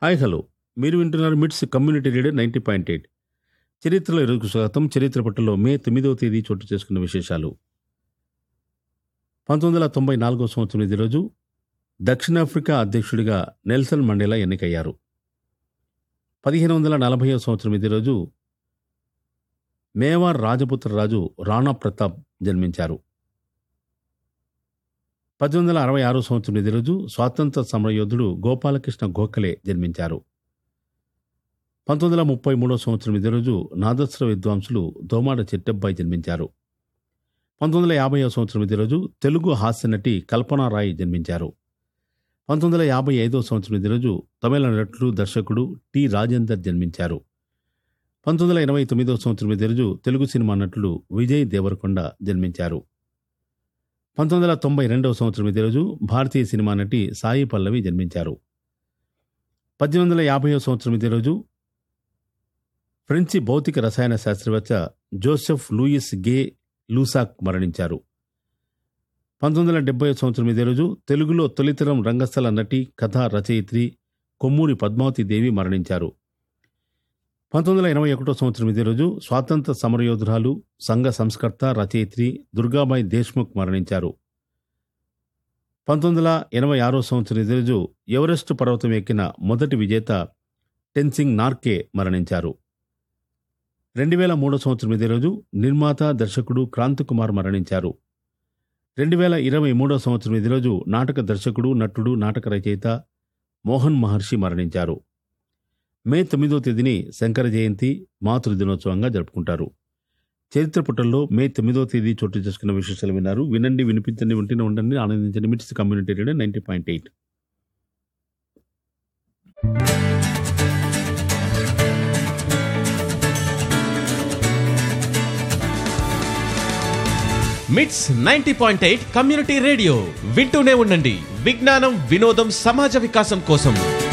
hi hello మీరు వింటున్నారు MITS community radio ninety point eight చరిత్రలో ఇరుకు స్వాగతం చరిత్ర పట్టులో మే తొమ్మిదవ తేదీ చోటు చేసుకున్న విశేషాలు పంతొమ్మిది వందల తొంభై నాలుగో సంవత్సరం ఇదే రోజు దక్షిణాఫ్రికా అధ్యక్షుడిగా నెల్సన్ మండేలా ఎన్నికయ్యారు పదిహేను వందల నలభైవ సంవత్సరం ఇదే రోజు మేవార్ రాజపుత్ర రాజు రాణా ప్రతాప్ జన్మించారు పద్దెనిమిది వందల అరవై ఆరో సంవత్సరం ఇదే రోజు స్వాతంత్ర సమరయోధుడు గోపాలకృష్ణ గోఖలే జన్మించారు పంతొమ్మిది వందల ముప్పై మూడో సంవత్సరం ఇదే రోజు నాదస్ర విద్వాంసులు దోమాడ చెట్టబ్బాయి జన్మించారు పంతొమ్మిది వందల యాభై సంవత్సరం ఇదే రోజు తెలుగు హాస్య నటి కల్పనా రాయ్ జన్మించారు పంతొమ్మిది వందల యాభై ఐదో సంవత్సరం ఇదే రోజు తమిళ నటుడు దర్శకుడు టి రాజేందర్ జన్మించారు పంతొమ్మిది వందల ఎనభై తొమ్మిదో సంవత్సరం ఇదే రోజు తెలుగు సినిమా నటుడు విజయ్ దేవరకొండ జన్మించారు పంతొమ్మిది వందల తొంభై రెండవ సంవత్సరం ఇదే రోజు భారతీయ సినిమా నటి సాయి పల్లవి జన్మించారు పద్దెనిమిది వందల యాభై సంవత్సరం ఇదే రోజు ఫ్రెంచి భౌతిక రసాయన శాస్త్రవేత్త జోసెఫ్ లూయిస్ గే లూసాక్ మరణించారు పంతొమ్మిది వందల డెబ్బై సంవత్సరం ఇదే రోజు తెలుగులో తొలితరం రంగస్థల నటి కథా రచయిత్రి కొమ్మూరి పద్మావతి దేవి మరణించారు పంతొమ్మిది వందల ఎనభై ఒకటో సంవత్సరం ఇదే రోజు స్వాతంత్ర సమరయోధురాలు సంఘ సంస్కర్త రచయిత్రి దుర్గాబాయి దేశ్ముఖ్ మరణించారు పంతొమ్మిది వందల ఎనభై ఆరో సంవత్సరం ఇదే రోజు ఎవరెస్ట్ పర్వతం ఎక్కిన మొదటి విజేత టెన్సింగ్ నార్కే మరణించారు రెండు వేల మూడో సంవత్సరం ఇదే రోజు నిర్మాత దర్శకుడు క్రాంతికుమార్ మరణించారు రెండు వేల ఇరవై మూడో సంవత్సరం ఇదే రోజు నాటక దర్శకుడు నటుడు నాటక రచయిత మోహన్ మహర్షి మరణించారు మే తొమ్మిదో తేదీని శంకర జయంతి మాతృ దినోత్సవంగా జరుపుకుంటారు చరిత్ర పుటల్లో మే తొమ్మిదో తేదీ చోటు చేసుకున్న విశేషాలు విన్నారు వినండి వినిపించండి వింటూనే ఉండండి ఆనందించండి MITS community radio ninety point eight MITS ninety point eight community radio వింటూనే ఉండండి విజ్ఞానం వినోదం సమాజ వికాసం కోసం